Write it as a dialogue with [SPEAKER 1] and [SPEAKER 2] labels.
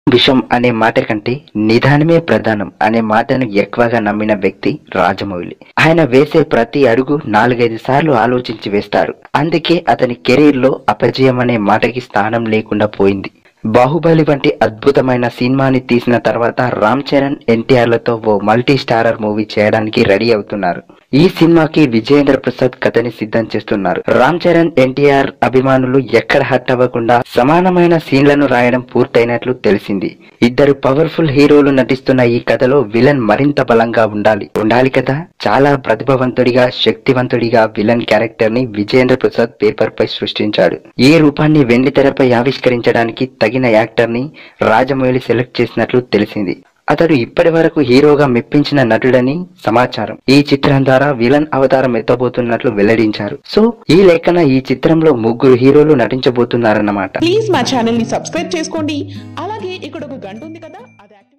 [SPEAKER 1] విషం అనే మాట కంటే నిదానమే ప్రధానం అనే మాటను ఎక్కువగా నమ్మిన వ్యక్తి రాజమౌళి ఆయన వేసే ప్రతి అడుగు నాలుగైదు సార్లు ఆలోచించి వేస్తారు అందుకే అతని కెరీర్ లో అపజయం అనే మాటకి స్థానం లేకుండా పోయింది బాహుబలి వంటి అద్భుతమైన సినిమాని తీసిన తర్వాత రామ్ చరణ్ ఎన్టీఆర్ లతో ఓ మల్టీ స్టారర్ మూవీ చేయడానికి రెడీ అవుతున్నారు ఈ సినిమాకి విజయేంద్ర ప్రసాద్ కథని సిద్ధం చేస్తున్నారు రామ్ చరణ్ ఎన్టీఆర్ అభిమానులు ఎక్కడ హట్ అవ్వకుండా సమానమైన సీన్లను రాయడం పూర్తయినట్లు తెలిసింది ఇద్దరు పవర్ఫుల్ హీరోలు నటిస్తున్న ఈ కథలో విలన్ మరింత బలంగా ఉండాలి ఉండాలి కదా చాలా ప్రతిభావంతుడిగా శక్తివంతుడిగా విలన్ క్యారెక్టర్ ని విజయేంద్ర ప్రసాద్ పేపర్ పై సృష్టించాడు ఈ రూపాన్ని వెండి తెరపై ఆవిష్కరించడానికి తగిన యాక్టర్ ని రాజమౌళి సెలెక్ట్ చేసినట్లు తెలిసింది అతడు ఇప్పటి వరకు హీరోగా మెప్పించిన నటుడని సమాచారం ఈ చిత్రం ద్వారా విలన్ అవతారం ఎత్తబోతున్నట్లు వెల్లడించారు సో ఈ లెక్కన ఈ చిత్రంలో ముగ్గురు హీరోలు నటించబోతున్నారన్నమాట
[SPEAKER 2] ప్లీజ్ మా ఛానల్ ని సబ్స్క్రైబ్ చేసుకోండి అలాగే ఇక్కడ ఒక గంట ఉంది కదా అది యాక్టివ్